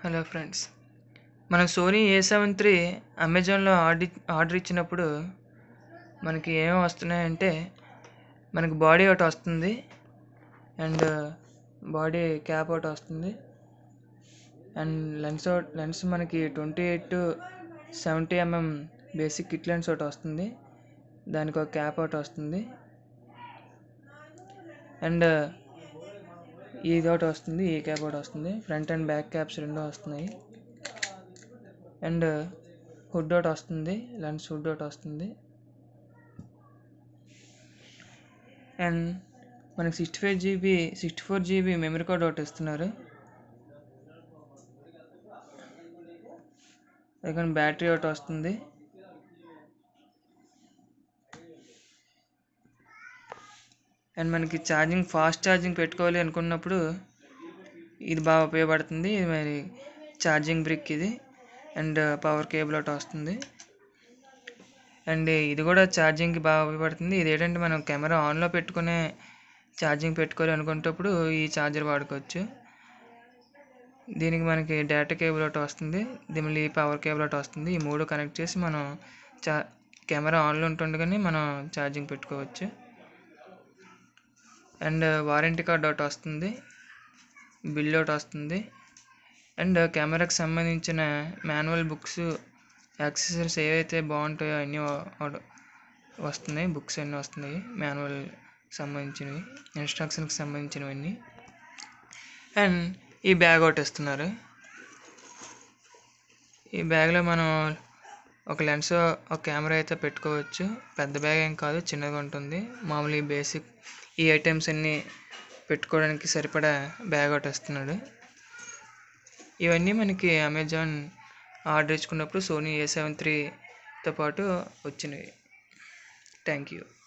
hello friends మనం Sony A seven three అమెజాన్లో order order ఇచ్చినప్పుడు మనకి ఏమేమి వస్తున్నాయంటే మనకి బాడీ ఒకటి వస్తుంది అండ్ బాడీ క్యాప్ ఒకటి వస్తుంది అండ్ లెన్స్ లెన్స్ మనకి twenty eight to seventy mm basic kit lens ఒకటి వస్తుంది దానికి ఒక క్యాప్ ఒకటి వస్తుంది అండ్ ఇది ఒకటి వస్తుంది ఈ క్యాప్ ఒకటి వస్తుంది ఫ్రంట్ అండ్ బ్యాక్ క్యాప్స్ రెండు వస్తున్నాయి అండ్ హుడ్ ఒకటి వస్తుంది లెన్స్ హుడ్ ఒకటి వస్తుంది అండ్ మనకి sixty five GB sixty four GB memory card ఒకటి ఇస్తున్నారు ఇక్కడ బ్యాటరీ ఒకటి వస్తుంది అండ్ మనకి ఛార్జింగ్ ఫాస్ట్ ఛార్జింగ్ పెట్టుకోవాలి అనుకున్నప్పుడు ఇది బాగా ఉపయోగపడుతుంది ఇది మరి ఛార్జింగ్ బ్రిక్ ఇది అండ్ పవర్ కేబుల్ ఒకటి వస్తుంది అండ్ ఇది కూడా ఛార్జింగ్కి బాగా ఉపయోగపడుతుంది ఇది ఏంటంటే మనం కెమెరా ఆన్లో పెట్టుకునే ఛార్జింగ్ పెట్టుకోవాలి అనుకునేటప్పుడు ఈ ఛార్జర్ వాడుకోవచ్చు దీనికి మనకి డేటా కేబుల్ ఒకటి వస్తుంది దీని మళ్ళీ పవర్ కేబుల్ ఒకటి వస్తుంది ఈ మూడు కనెక్ట్ చేసి మనం చా కెమెరా ఆన్లో ఉంటుండగానే మనం ఛార్జింగ్ పెట్టుకోవచ్చు అండ్ వారంటీ కార్డ్ ఒకటి వస్తుంది బిల్ ఒకటి వస్తుంది అండ్ కెమెరాకి సంబంధించిన మాన్యువల్ బుక్స్ యాక్సెసరీస్ ఏవైతే బాగుంటాయో అన్నీ వస్తున్నాయి బుక్స్ అన్నీ వస్తున్నాయి మాన్యువల్ సంబంధించినవి ఇన్స్ట్రక్షన్కి సంబంధించినవన్నీ అండ్ ఈ బ్యాగ్ ఒకటి ఇస్తున్నారు ఈ బ్యాగ్లో మనం ఒక లెన్స్ ఒక కెమెరా అయితే పెట్టుకోవచ్చు పెద్ద బ్యాగ్ ఏం కాదు చిన్నగా ఉంటుంది మామూలు ఈ బేసిక్ ఈ ఐటమ్స్ అన్నీ పెట్టుకోవడానికి సరిపడా బ్యాగ్ ఒకటి ఇస్తున్నాడు ఇవన్నీ మనకి అమెజాన్ ఆర్డర్ ఇచ్చుకున్నప్పుడు సోనీ ఏ సెవెన్ త్రీతో పాటు వచ్చినవి థ్యాంక్ యూ